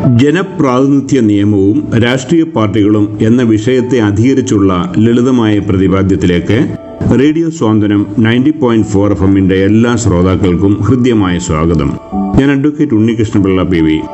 ജനപ്രാതിനിധ്യ നിയമവും രാഷ്ട്രീയ പാർട്ടികളും എന്ന വിഷയത്തെ അധികരിച്ചുള്ള ലളിതമായ പ്രതിപാദ്യത്തിലേക്ക് റേഡിയോ സ്വാതന്ത്ര്യം നയൻറ്റി പോയിന്റ് ഫോർ എഫ് എമ്മിന്റെ എല്ലാ ശ്രോതാക്കൾക്കും ഹൃദ്യമായ സ്വാഗതം ഞാൻ അഡ്വക്കേറ്റ് ഉണ്ണികൃഷ്ണപിള്ള പി വി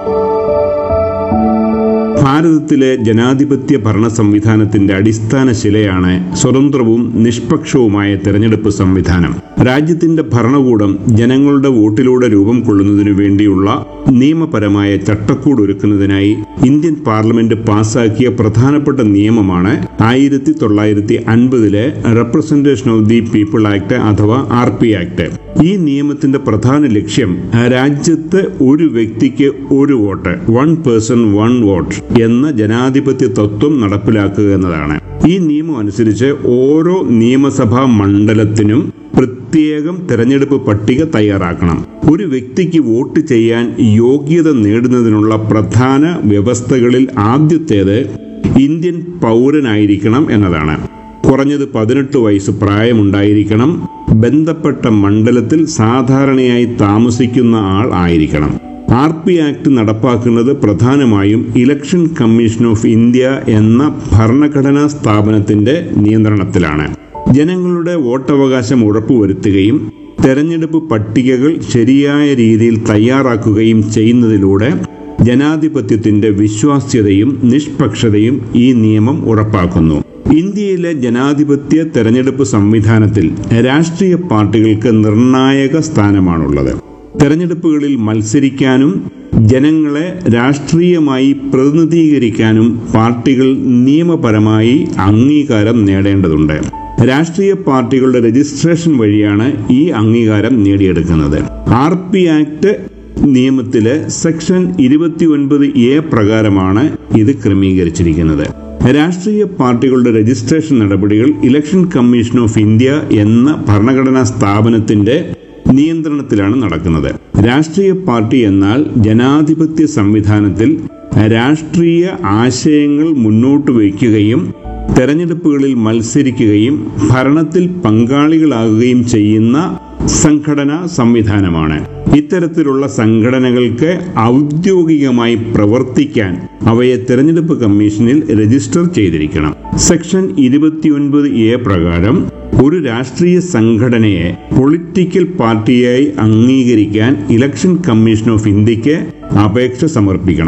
ഭാരതത്തിലെ ജനാധിപത്യ ഭരണ സംവിധാനത്തിന്റെ അടിസ്ഥാന ശിലയാണ് സ്വതന്ത്രവും നിഷ്പക്ഷവുമായ തെരഞ്ഞെടുപ്പ് സംവിധാനം രാജ്യത്തിന്റെ ഭരണകൂടം ജനങ്ങളുടെ വോട്ടിലൂടെ രൂപം കൊള്ളുന്നതിനു വേണ്ടിയുള്ള നിയമപരമായ ചട്ടക്കൂട് ഒരുക്കുന്നതിനായി ഇന്ത്യൻ പാർലമെന്റ് പാസാക്കിയ പ്രധാനപ്പെട്ട നിയമമാണ് ആയിരത്തി തൊള്ളായിരത്തി അൻപതിലെ representation of the people act അഥവാ ആർ പി ആക്ട് ഈ നിയമത്തിന്റെ പ്രധാന ലക്ഷ്യം രാജ്യത്ത് ഒരു വ്യക്തിക്ക് ഒരു vote one person one vote എന്ന ജനാധിപത്യ തത്വം നടപ്പിലാക്കുക എന്നതാണ് ഈ നിയമം അനുസരിച്ച് ഓരോ നിയമസഭാ മണ്ഡലത്തിനും പ്രത്യേകം തെരഞ്ഞെടുപ്പ് പട്ടിക തയ്യാറാക്കണം ഒരു വ്യക്തിക്ക് വോട്ട് ചെയ്യാൻ യോഗ്യത നേടുന്നതിനുള്ള പ്രധാന വ്യവസ്ഥകളിൽ ആദ്യത്തേത് ഇന്ത്യൻ പൗരനായിരിക്കണം എന്നതാണ് കുറഞ്ഞത് പതിനെട്ട് വയസ്സ് പ്രായമുണ്ടായിരിക്കണം ബന്ധപ്പെട്ട മണ്ഡലത്തിൽ സാധാരണയായി താമസിക്കുന്ന ആൾ ആയിരിക്കണം ആർ പി ആക്ട് നടപ്പാക്കുന്നത് പ്രധാനമായും ഇലക്ഷൻ കമ്മീഷൻ ഓഫ് ഇന്ത്യ എന്ന ഭരണഘടനാ സ്ഥാപനത്തിന്റെ നിയന്ത്രണത്തിലാണ് ജനങ്ങളുടെ വോട്ടവകാശം ഉറപ്പുവരുത്തുകയും തെരഞ്ഞെടുപ്പ് പട്ടികകൾ ശരിയായ രീതിയിൽ തയ്യാറാക്കുകയും ചെയ്യുന്നതിലൂടെ ജനാധിപത്യത്തിന്റെ വിശ്വാസ്യതയും നിഷ്പക്ഷതയും ഈ നിയമം ഉറപ്പാക്കുന്നു ഇന്ത്യയിലെ ജനാധിപത്യ തെരഞ്ഞെടുപ്പ് സംവിധാനത്തിൽ രാഷ്ട്രീയ പാർട്ടികൾക്ക് നിർണായക സ്ഥാനമാണുള്ളത് തെരഞ്ഞെടുപ്പുകളിൽ മത്സരിക്കാനും ജനങ്ങളെ രാഷ്ട്രീയമായി പ്രതിനിധീകരിക്കാനും പാർട്ടികൾ നിയമപരമായി അംഗീകാരം നേടേണ്ടതുണ്ട് രാഷ്ട്രീയ പാർട്ടികളുടെ രജിസ്ട്രേഷൻ വഴിയാണ് ഈ അംഗീകാരം നേടിയെടുക്കുന്നത് ആർ പി ആക്ട് നിയമത്തിലെ സെക്ഷൻ ഇരുപത്തി ഒൻപത് എ പ്രകാരമാണ് ഇത് ക്രമീകരിച്ചിരിക്കുന്നത് രാഷ്ട്രീയ പാർട്ടികളുടെ രജിസ്ട്രേഷൻ നടപടികൾ ഇലക്ഷൻ കമ്മീഷൻ ഓഫ് ഇന്ത്യ എന്ന ഭരണഘടനാ സ്ഥാപനത്തിന്റെ നിയന്ത്രണത്തിലാണ് നടക്കുന്നത് രാഷ്ട്രീയ പാർട്ടി എന്നാൽ ജനാധിപത്യ സംവിധാനത്തിൽ രാഷ്ട്രീയ ആശയങ്ങൾ മുന്നോട്ട് വയ്ക്കുകയും തെരഞ്ഞെടുപ്പുകളിൽ മത്സരിക്കുകയും ഭരണത്തിൽ പങ്കാളികളാകുകയും ചെയ്യുന്ന സംഘടനാ സംവിധാനമാണ് ഇത്തരത്തിലുള്ള സംഘടനകൾക്ക് ഔദ്യോഗികമായി പ്രവർത്തിക്കാൻ അവയെ തെരഞ്ഞെടുപ്പ് കമ്മീഷനിൽ രജിസ്റ്റർ ചെയ്തിരിക്കണം സെക്ഷൻ ഇരുപത്തിയൊൻപത് എ പ്രകാരം ഒരു രാഷ്ട്രീയ സംഘടനയെ പൊളിറ്റിക്കൽ പാർട്ടിയായി അംഗീകരിക്കാൻ ഇലക്ഷൻ കമ്മീഷൻ ഓഫ് ഇന്ത്യക്ക് അപേക്ഷ സമർപ്പിക്കണം